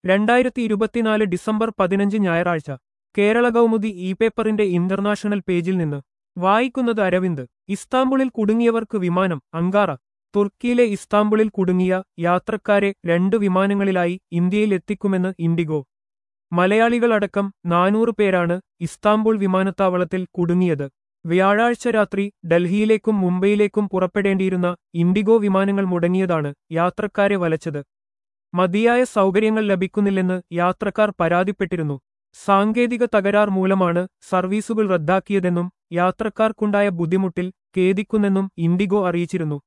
രണ്ടായിരത്തി ഇരുപത്തിനാല് ഡിസംബർ പതിനഞ്ച് ഞായറാഴ്ച കേരള കൗമുദി ഇ പേപ്പറിന്റെ ഇന്റർനാഷണൽ പേജിൽ നിന്ന് വായിക്കുന്നത് അരവിന്ദ് ഇസ്താംബുളിൽ കുടുങ്ങിയവർക്ക് വിമാനം അങ്കാറ തുർക്കിയിലെ ഇസ്താംബുളിൽ കുടുങ്ങിയ യാത്രക്കാരെ രണ്ട് വിമാനങ്ങളിലായി ഇന്ത്യയിൽ എത്തിക്കുമെന്ന് ഇൻഡിഗോ മലയാളികളടക്കം നാനൂറ് പേരാണ് ഇസ്താംബുൾ വിമാനത്താവളത്തിൽ കുടുങ്ങിയത് വ്യാഴാഴ്ച രാത്രി ഡൽഹിയിലേക്കും മുംബൈയിലേക്കും പുറപ്പെടേണ്ടിയിരുന്ന ഇൻഡിഗോ വിമാനങ്ങൾ മുടങ്ങിയതാണ് യാത്രക്കാരെ വലച്ചത് മതിയായ സൗകര്യങ്ങൾ ലഭിക്കുന്നില്ലെന്ന് യാത്രക്കാർ പരാതിപ്പെട്ടിരുന്നു സാങ്കേതിക തകരാർ മൂലമാണ് സർവീസുകൾ റദ്ദാക്കിയതെന്നും യാത്രക്കാർക്കുണ്ടായ ബുദ്ധിമുട്ടിൽ ഖേദിക്കുന്നെന്നും ഇൻഡിഗോ അറിയിച്ചിരുന്നു